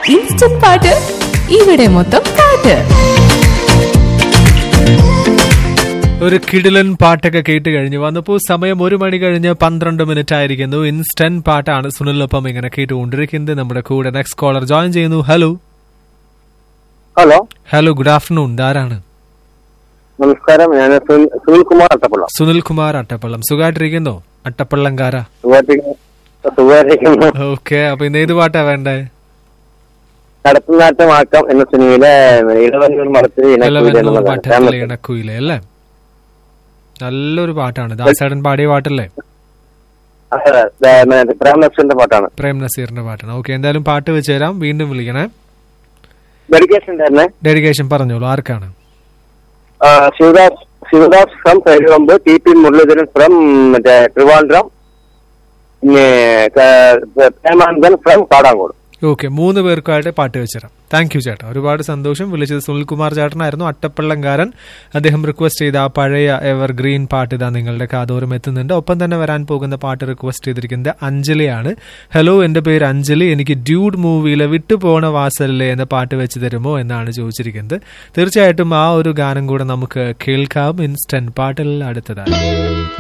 instant പാട്ട് ഇവിടെ മൊത്തം പാട്ട് ഒരു കിടിലൻ പാട്ടൊക്കെ കേട്ട് കഴിഞ്ഞു വന്നപ്പോൾ സമയം ഒരു മണി കഴിഞ്ഞ് പന്ത്രണ്ട് മിനിറ്റ് ആയിരിക്കുന്നു ഇൻസ്റ്റന്റ് പാട്ടാണ് സുനിലൊപ്പം ഇങ്ങനെ കേട്ടുകൊണ്ടിരിക്കുന്നത് നമ്മുടെ കൂടെ നെക്സ്റ്റ് കോളർ ജോയിൻ ചെയ്യുന്നു hello hello hello good afternoon ആരാണ് നമസ്കാരം ഞാൻ സുനിൽ- സുനിൽകുമാർ അട്ടപ്പുള്ള സുനിൽ കുമാർ അട്ടപ്പള്ളം സുഖമായിട്ടിരിക്കുന്നോ അട്ടപ്പള്ളംകാര സുഖമായിട്ടിരിക്കുന്നു സുഖമായിരിക്കുന്നു ഓക്കെ അപ്പൊ ഇന്ന് ഏത് പാട്ടാ വേണ്ടേ കടത്തുനാട്ടമാക്കാം എന്ന സിനിമയിലെ ഇടവന്നൂർ മറത്തിൽ ഇലവന്നൂർ പട്ടത്തിലെ ഇണക്കുയിലെ അല്ലേ നല്ലൊരു പാട്ടാണ് ദാസേടൻ പാടിയ പാട്ടല്ലേ പ്രേംലക്ഷന്റെ പാട്ടാണ് പ്രേം നസീറിന്റെ പാട്ടാണ് ഓക്കെ എന്തായാലും പാട്ട് വെച്ച് തരാം വീണ്ടും വിളിക്കണേ ഡെഡിക്കേഷൻ തന്നെ ഡെഡിക്കേഷൻ പറഞ്ഞോളൂ ആർക്കാണ് ശിവദാസ് ശിവദാസ് ഫ്രം കൈരവമ്പ് ടി പി മുരളീധരൻ ഫ്രം മറ്റേ ട്രിവാൻഡ്രം പിന്നെ ക- പ്രേമാനന്ദൻ ഫ്രം കാടാങ്കോട് ഓക്കെ മൂന്ന് പേർക്കായിട്ട് പാട്ട് വെച്ചുതരാം താങ്ക് യു ചേട്ടാ ഒരുപാട് സന്തോഷം വിളിച്ചത് സുനിൽകുമാർ ചേട്ടനായിരുന്നു അട്ടപ്പള്ളംകാരൻ അദ്ദേഹം റിക്വസ്റ്റ് ചെയ്ത ആ പഴയ എവർ ഗ്രീൻ പാട്ട് ഇതാ നിങ്ങളുടെ കാതോരം എത്തുന്നുണ്ട് ഒപ്പം തന്നെ വരാൻ പോകുന്ന പാട്ട് റിക്വസ്റ്റ് ചെയ്തിരിക്കുന്നത് അഞ്ജലിയാണ് ഹലോ എന്റെ പേര് അഞ്ജലി എനിക്ക് ഡ്യൂഡ് മൂവിയിലെ വിട്ടുപോണ വാസലിലെ എന്ന പാട്ട് വെച്ച് തരുമോ എന്നാണ് ചോദിച്ചിരിക്കുന്നത് തീർച്ചയായിട്ടും ആ ഒരു ഗാനം കൂടെ നമുക്ക് കേൾക്കാം ഇൻസ്റ്റന്റ് പാട്ടിൽ അടുത്തതായി